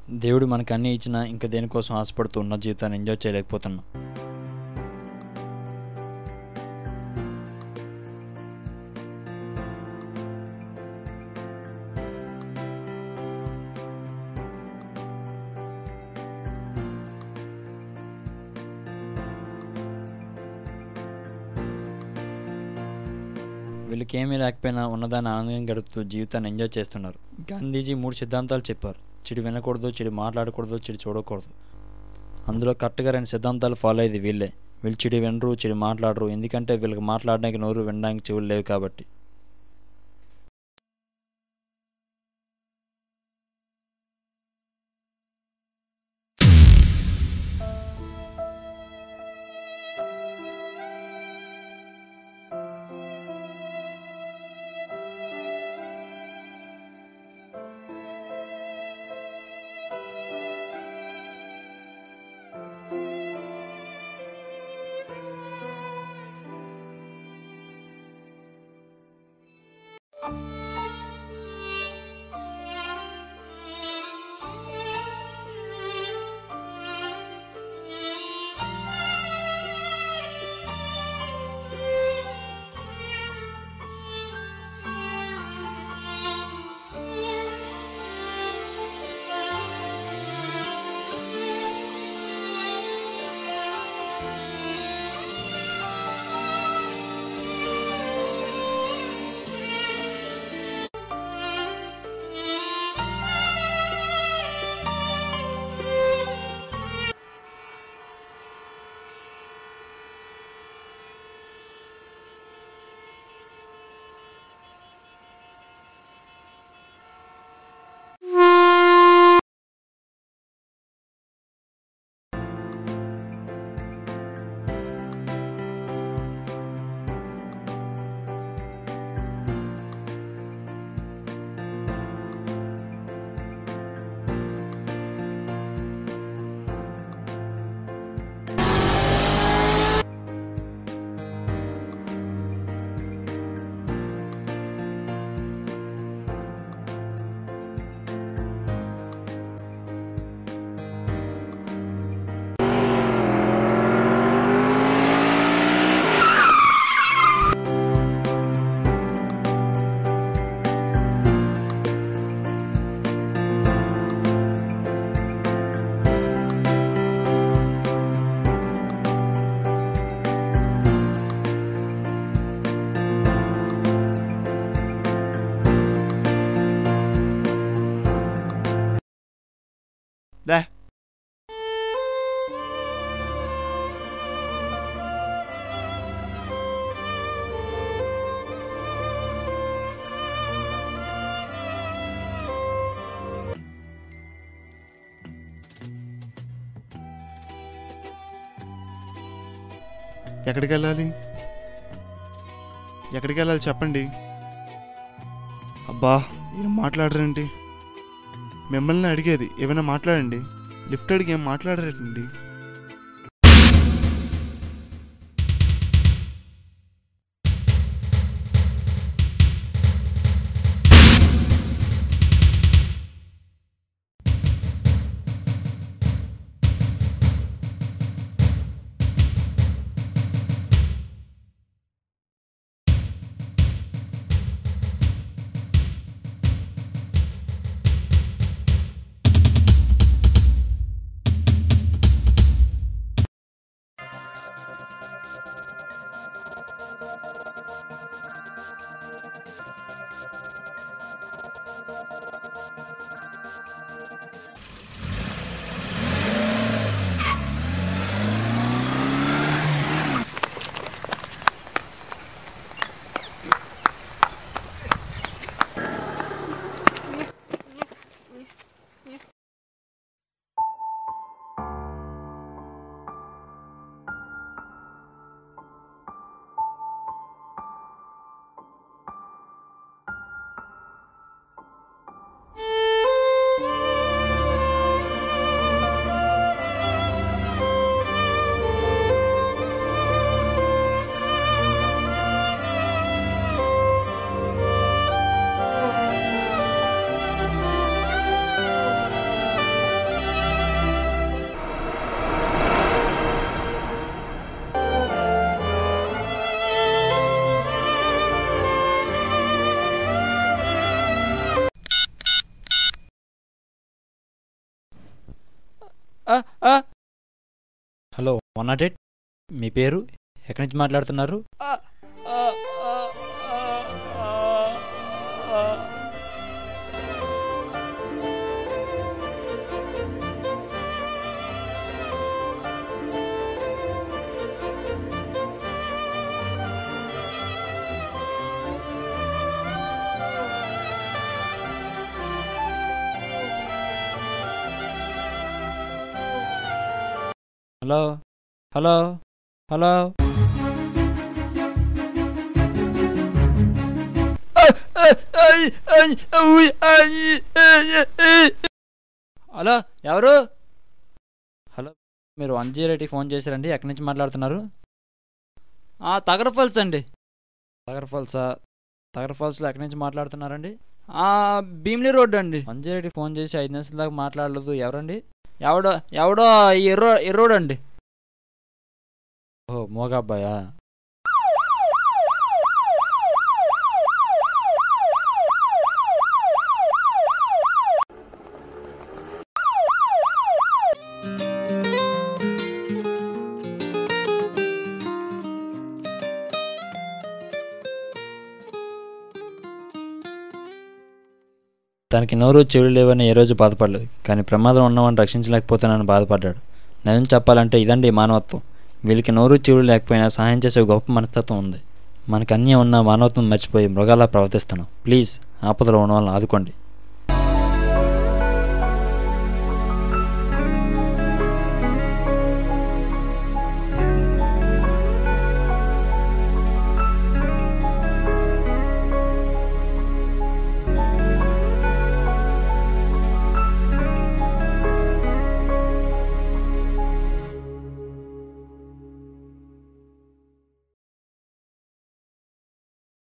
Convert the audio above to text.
దేవుడు మనకు అన్నీ ఇచ్చినా ఇంకా దేనికోసం ఆశపడుతూ ఉన్న జీవితాన్ని ఎంజాయ్ చేయలేకపోతున్నాం వీళ్ళకి ఏమీ లేకపోయినా ఉన్నదాన్ని ఆనందంగా గడుపుతూ జీవితాన్ని ఎంజాయ్ చేస్తున్నారు గాంధీజీ మూడు సిద్ధాంతాలు చెప్పారు చెడు వినకూడదు చెడు మాట్లాడకూడదు చెడు చూడకూడదు అందులో కరెక్ట్గా రెండు సిద్ధాంతాలు ఫాలో అయ్యేది వీళ్ళే వీళ్ళు చెడు వినరు చెడు మాట్లాడరు ఎందుకంటే వీళ్ళకి మాట్లాడడానికి నోరు వినడానికి చెవులు లేవు కాబట్టి దా ఎక్కడికి వెళ్ళాలి ఎక్కడికి వెళ్ళాలి చెప్పండి అబ్బా ఏం మాట్లాడరండి మిమ్మల్ని అడిగేది ఏమైనా మాట్లాడండి లిఫ్ట్ అడిగి ఏం మాట్లాడరేటండి హలో వన్ నాట్ ఎయిట్ మీ పేరు ఎక్కడి నుంచి మాట్లాడుతున్నారు హలో హలో హలో హలో ఎవరు హలో మీరు వన్ జీరో ఎయిట్కి ఫోన్ చేశారండి ఎక్కడి నుంచి మాట్లాడుతున్నారు తగర ఫాల్స్ అండి తగర ఫాల్సా తగర ఫాల్స్లో ఎక్కడి నుంచి మాట్లాడుతున్నారండి భీమిలి రోడ్ అండి వన్ జీరో ఎయిట్కి ఫోన్ చేసి ఐదు నిమిషాల దాకా మాట్లాడలేదు ఎవరండి ఎవడో ఎవడో ఎర్రో ఎర్రోడు అండి ఓ మోగాబ్బాయా తనకి నోరు చెవులు లేవని ఏ రోజు బాధపడలేదు కానీ ప్రమాదం ఉన్నవాడిని రక్షించలేకపోతున్నానని బాధపడ్డాడు నిజం చెప్పాలంటే ఇదండి మానవత్వం వీళ్ళకి నోరు చెవులు లేకపోయినా సహాయం చేసే గొప్ప మనస్తత్వం ఉంది మనకు అన్నీ ఉన్న మానవత్వం మర్చిపోయి మృగాలా ప్రవర్తిస్తున్నాం ప్లీజ్ ఆపదలో ఉన్న వాళ్ళని ఆదుకోండి